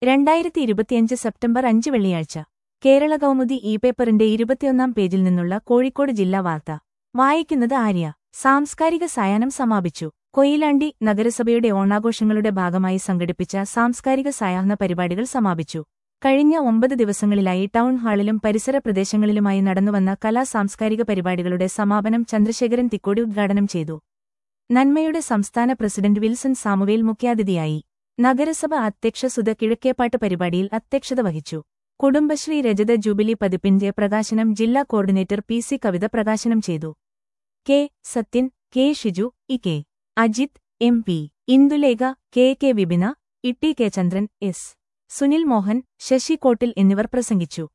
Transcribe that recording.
രണ്ടായിരത്തി ഇരുപത്തിയഞ്ച് സെപ്റ്റംബർ അഞ്ച് വെള്ളിയാഴ്ച കേരള കൗമുദി ഇ പേപ്പറിന്റെ ഇരുപത്തിയൊന്നാം പേജിൽ നിന്നുള്ള കോഴിക്കോട് ജില്ലാ വാർത്ത വായിക്കുന്നത് ആര്യ സാംസ്കാരിക സായാഹ്നം സമാപിച്ചു കൊയിലാണ്ടി നഗരസഭയുടെ ഓണാഘോഷങ്ങളുടെ ഭാഗമായി സംഘടിപ്പിച്ച സാംസ്കാരിക സായാഹ്ന പരിപാടികൾ സമാപിച്ചു കഴിഞ്ഞ ഒമ്പത് ദിവസങ്ങളിലായി ടൗൺ ഹാളിലും പരിസര പ്രദേശങ്ങളിലുമായി നടന്നുവന്ന കലാ സാംസ്കാരിക പരിപാടികളുടെ സമാപനം ചന്ദ്രശേഖരൻ തിക്കോടി ഉദ്ഘാടനം ചെയ്തു നന്മയുടെ സംസ്ഥാന പ്രസിഡന്റ് വിൽസൺ സാമുവേൽ മുഖ്യാതിഥിയായി നഗരസഭ അധ്യക്ഷ സുധ കിഴക്കേപ്പാട്ട് പരിപാടിയിൽ അധ്യക്ഷത വഹിച്ചു കുടുംബശ്രീ രജത ജൂബിലി പതിപ്പിന്റെ പ്രകാശനം ജില്ലാ കോർഡിനേറ്റർ പി സി കവിത പ്രകാശനം ചെയ്തു K Sathyan K Shiju E K Ajith M P Indulekha K K Vipina Itty K Chandran S Sunil Mohan Sasi Kottil എന്നിവർ പ്രസംഗിച്ചു